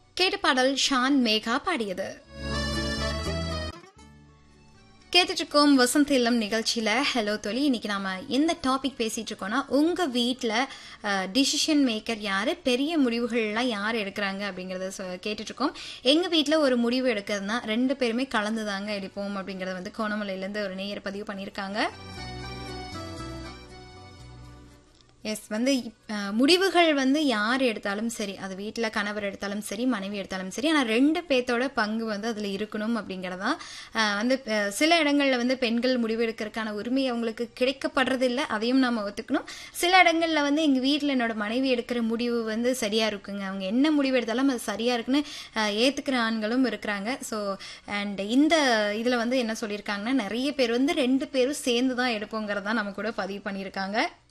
கேட்ட பாடல் ஷான் மேகா பாடியது கேட்டுட்டு இருக்கோம் வசந்த் இல்லம் நிகழ்ச்சியில் ஹலோ தொலி இன்னைக்கு நாம எந்த டாபிக் பேசிட்டு இருக்கோம்னா உங்க வீட்டில் டிசிஷன் மேக்கர் யாரு பெரிய முடிவுகள்லாம் யார் எடுக்கிறாங்க அப்படிங்கறத சொ- கேட்டுட்டு இருக்கோம் எங்க வீட்டில் ஒரு முடிவு எடுக்கிறதுனா ரெண்டு பேருமே கலந்து தாங்க எடுப்போம் அப்படிங்கறத வந்து கோணமலையிலேருந்து ஒரு நேயர் பதிவு பண்ணியிருக்காங்க எஸ் வந்து இப்- அஹ், முடிவுகள் வந்து யார் எடுத்தாலும் சரி அது வீட்டில் கணவர் எடுத்தாலும் சரி மனைவி எடுத்தாலும் சரி ஆனால் ரெண்டு பேர்த்தோட பங்கு வந்து அதில் இருக்கணும் அப்படிங்கிறதான் அஹ், வந்து அஹ், சில இடங்களில் வந்து பெண்கள் முடிவு எடுக்கிறதுக்கான உரிமை அவங்களுக்கு கிடைக்கப்படுறது இல்லை அதையும் நம்ம ஒத்துக்கணும் சில இடங்களில் வந்து எங்கள் வீட்டில் என்னோட மனைவி எடுக்கிற முடிவு வந்து சரியாக இருக்குங்க அவங்க என்ன முடிவு எடுத்தாலும் அது சரியாக இருக்குன்னு அஹ், ஏத்துக்கிற ஆண்களும் இருக்கிறாங்க ஸோ அண்ட் இந்த இதில் வந்து என்ன சொல்லியிருக்காங்கன்னா நிறைய பேர் வந்து ரெண்டு பேரும் சேர்ந்து தான் எடுப்போங்கிறதா நம்ம கூட பதிவு பண்ணியிருக்காங்க